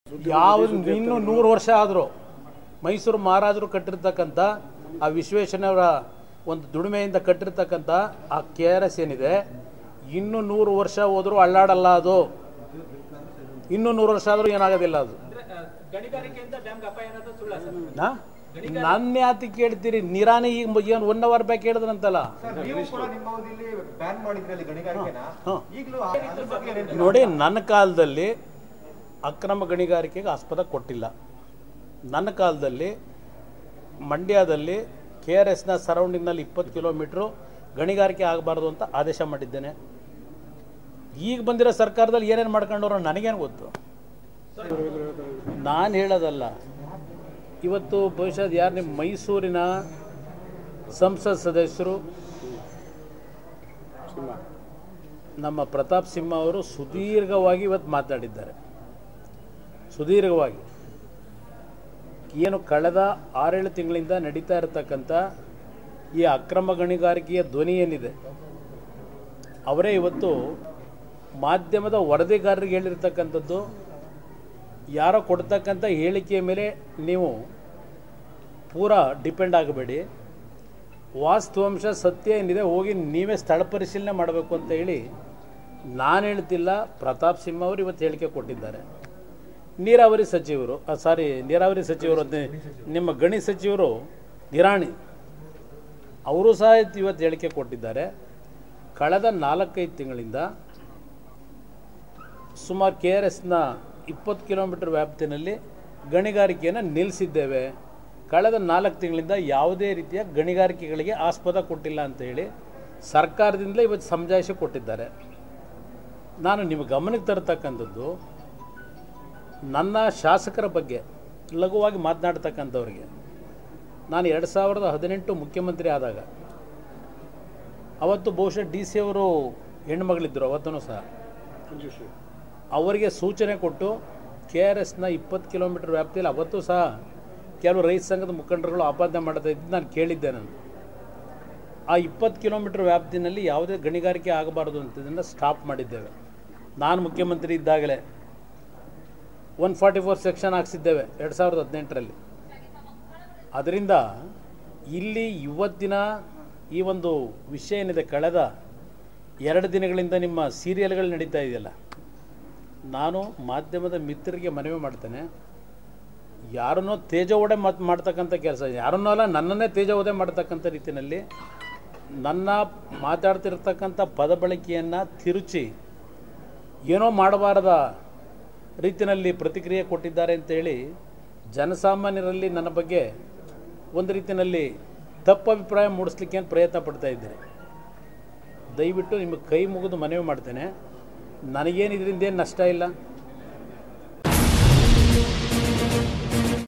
ಯಾವ ಇನ್ನೂ ನೂರು ವರ್ಷ ಆದರೂ ಮೈಸೂರು ಮಹಾರಾಜರು ಕಟ್ಟಿರ್ತಕ್ಕಂಥ ಆ ವಿಶ್ವೇಶ್ವರಯ್ಯನವರ ಒಂದು ದುಡಿಮೆಯಿಂದ ಕಟ್ಟಿರ್ತಕ್ಕಂಥ ಆ ಕೆ ಆರ್ ಎಸ್ ಏನಿದೆ ಇನ್ನೂ ನೂರು ವರ್ಷ ಹೋದರೂ ಅಳ್ಳಾಡಲ್ಲ ಅದು ಇನ್ನೂ ನೂರು ವರ್ಷ ಆದರೂ ಏನಾಗೋದಿಲ್ಲ ಅದು ಗಣಿಗಾರಿಕೆಯಿಂದ ಡ್ಯಾಮ್ಗೆ ಅಪಾಯ ಅನ್ನೋದು ಸುಳ್ಳ ಸರ್ ನಾ ನನ್ನ ಯಾತಿ ಕೇಳ್ತೀರಿ ನಿರಾನಿ ಈಗ ಏನು ಒನ್ ಅವರ್ ಬ್ಯಾಕ್ ಹೇಳಿದ್ರಂತಲ್ಲ ಸರ್ ನೀವು ಕೂಡ ನಿಮ್ಮ ಅವಧಿಯಲ್ಲಿ ಬ್ಯಾನ್ ಮಾಡಿದ್ರಿ ಅಲ್ಲಿ ಗಣಿಗಾರಿಕೆನ ಹಾ. ಈಗಲೂ ಆ- ಅದ್ರ ಬಗ್ಗೆ ಏನ್ ಹೇಳ್ತೀರಾ? ನೋಡಿ ನನ್ನ ಕಾಲದಲ್ಲಿ ಅಕ್ರಮ ಗಣಿಗಾರಿಕೆಗೆ ಆಸ್ಪದ ಕೊಟ್ಟಿಲ್ಲ ನನ್ನ ಕಾಲದಲ್ಲಿ ಮಂಡ್ಯದಲ್ಲಿ ಕೆ ಆರ್ ಎಸ್ನ ಸರೌಂಡಿಂಗ್ನಲ್ಲಿ ಇಪ್ಪತ್ತು ಕಿಲೋಮೀಟ್ರು ಗಣಿಗಾರಿಕೆ ಆಗಬಾರ್ದು ಅಂತ ಆದೇಶ ಮಾಡಿದ್ದೇನೆ ಈಗ ಬಂದಿರೋ ಸರ್ಕಾರದಲ್ಲಿ ಏನೇನು ಮಾಡ್ಕೊಂಡವ್ರು ನನಗೇನು ಗೊತ್ತು ನಾನು ಹೇಳೋದಲ್ಲ ಇವತ್ತು ಬಹುಶಃ ಯಾರು ನಿಮ್ಮ ಮೈಸೂರಿನ ಸಂಸತ್ ಸದಸ್ಯರು ನಮ್ಮ ಪ್ರತಾಪ್ ಸಿಂಹ ಅವರು ಸುದೀರ್ಘವಾಗಿ ಇವತ್ತು ಮಾತಾಡಿದ್ದಾರೆ ಸುದೀರ್ಘವಾಗಿ ಏನು ಕಳೆದ ಆರೇಳು ತಿಂಗಳಿಂದ ನಡೀತಾ ಇರತಕ್ಕಂಥ ಈ ಅಕ್ರಮ ಗಣಿಗಾರಿಕೆಯ ಧ್ವನಿ ಏನಿದೆ ಅವರೇ ಇವತ್ತು ಮಾಧ್ಯಮದ ವರದಿಗಾರರಿಗೆ ಹೇಳಿರ್ತಕ್ಕಂಥದ್ದು ಯಾರೋ ಕೊಡ್ತಕ್ಕಂಥ ಹೇಳಿಕೆಯ ಮೇಲೆ ನೀವು ಪೂರ ಡಿಪೆಂಡ್ ಆಗಬೇಡಿ ವಾಸ್ತವಾಂಶ ಸತ್ಯ ಏನಿದೆ ಹೋಗಿ ನೀವೇ ಸ್ಥಳ ಪರಿಶೀಲನೆ ಮಾಡಬೇಕು ಅಂತ ಹೇಳಿ ನಾನು ಹೇಳ್ತಿಲ್ಲ ಪ್ರತಾಪ್ ಸಿಂಹ ಅವರು ಇವತ್ತು ಹೇಳಿಕೆ ಕೊಟ್ಟಿದ್ದಾರೆ ನೀರಾವರಿ ಸಚಿವರು ಸಾರಿ ನೀರಾವರಿ ಸಚಿವರು ಅಂತ ನಿಮ್ಮ ಗಣಿ ಸಚಿವರು ನಿರಾಣಿ ಅವರು ಸಹ ಇವತ್ತು ಹೇಳಿಕೆ ಕೊಟ್ಟಿದ್ದಾರೆ ಕಳೆದ ನಾಲ್ಕೈದು ತಿಂಗಳಿಂದ ಸುಮಾರು ಕೆ ಆರ್ ಎಸ್ನ ಇಪ್ಪತ್ತು ಕಿಲೋಮೀಟರ್ ವ್ಯಾಪ್ತಿನಲ್ಲಿ ಗಣಿಗಾರಿಕೆಯನ್ನು ನಿಲ್ಲಿಸಿದ್ದೇವೆ ಕಳೆದ ನಾಲ್ಕು ತಿಂಗಳಿಂದ ಯಾವುದೇ ರೀತಿಯ ಗಣಿಗಾರಿಕೆಗಳಿಗೆ ಆಸ್ಪದ ಕೊಟ್ಟಿಲ್ಲ ಅಂತ ಹೇಳಿ ಸರ್ಕಾರದಿಂದಲೇ ಇವತ್ತು ಸಮಜಾಯಿಷಿ ಕೊಟ್ಟಿದ್ದಾರೆ ನಾನು ನಿಮ್ಮ ಗಮನಕ್ಕೆ ತರತಕ್ಕಂಥದ್ದು ನನ್ನ ಶಾಸಕರ ಬಗ್ಗೆ ಲಘುವಾಗಿ ಮಾತನಾಡ್ತಕ್ಕಂಥವ್ರಿಗೆ ನಾನು ಎರಡು ಸಾವಿರದ ಹದಿನೆಂಟು ಮುಖ್ಯಮಂತ್ರಿ ಆದಾಗ ಅವತ್ತು ಬಹುಶಃ ಡಿ ಸಿ ಅವರು ಹೆಣ್ಮಗಳಿದ್ದರು ಅವತ್ತೂ ಸಹ ಅವರಿಗೆ ಸೂಚನೆ ಕೊಟ್ಟು ಕೆ ಆರ್ ಎಸ್ನ ಇಪ್ಪತ್ತು ಕಿಲೋಮೀಟರ್ ವ್ಯಾಪ್ತಿಯಲ್ಲಿ ಅವತ್ತು ಸಹ ಕೆಲವು ರೈತ ಸಂಘದ ಮುಖಂಡರುಗಳು ಆಪಾದನೆ ಮಾಡ್ತಾ ಇದ್ದು ನಾನು ಕೇಳಿದ್ದೆ ನಾನು ಆ ಇಪ್ಪತ್ತು ಕಿಲೋಮೀಟರ್ ವ್ಯಾಪ್ತಿನಲ್ಲಿ ಯಾವುದೇ ಗಣಿಗಾರಿಕೆ ಆಗಬಾರ್ದು ಅಂತದನ್ನು ಸ್ಟಾಪ್ ಮಾಡಿದ್ದೇವೆ ನಾನು ಮುಖ್ಯಮಂತ್ರಿ ಇದ್ದಾಗಲೇ ಒನ್ ಫಾರ್ಟಿ ಫೋರ್ ಸೆಕ್ಷನ್ ಹಾಕ್ಸಿದ್ದೇವೆ ಎರಡು ಸಾವಿರದ ಹದಿನೆಂಟರಲ್ಲಿ ಅದರಿಂದ ಇಲ್ಲಿ ಇವತ್ತಿನ ಈ ಒಂದು ವಿಷಯ ಏನಿದೆ ಕಳೆದ ಎರಡು ದಿನಗಳಿಂದ ನಿಮ್ಮ ಸೀರಿಯಲ್ಗಳು ನಡೀತಾ ಇದೆಯಲ್ಲ ನಾನು ಮಾಧ್ಯಮದ ಮಿತ್ರರಿಗೆ ಮನವಿ ಮಾಡ್ತೇನೆ ಯಾರನ್ನೋ ತೇಜೋವಡೆ ಮಾತು ಮಾಡ್ತಕ್ಕಂಥ ಕೆಲಸ ಯಾರನ್ನೋ ಅಲ್ಲ ನನ್ನನ್ನೇ ತೇಜೋವಧೆ ಮಾಡ್ತಕ್ಕಂಥ ರೀತಿಯಲ್ಲಿ ನನ್ನ ಮಾತಾಡ್ತಿರ್ತಕ್ಕಂಥ ಪದ ಬಳಕೆಯನ್ನು ತಿರುಚಿ ಏನೋ ಮಾಡಬಾರದ ರೀತಿಯಲ್ಲಿ ಪ್ರತಿಕ್ರಿಯೆ ಕೊಟ್ಟಿದ್ದಾರೆ ಅಂತೇಳಿ ಜನಸಾಮಾನ್ಯರಲ್ಲಿ ನನ್ನ ಬಗ್ಗೆ ಒಂದು ರೀತಿಯಲ್ಲಿ ತಪ್ಪು ಅಭಿಪ್ರಾಯ ಮೂಡಿಸ್ಲಿಕ್ಕೆ ಏನು ಪ್ರಯತ್ನ ಪಡ್ತಾ ಇದ್ದೀರಿ ದಯವಿಟ್ಟು ನಿಮಗೆ ಕೈ ಮುಗಿದು ಮನವಿ ಮಾಡ್ತೇನೆ ನನಗೇನು ಇದರಿಂದ ಏನು ನಷ್ಟ ಇಲ್ಲ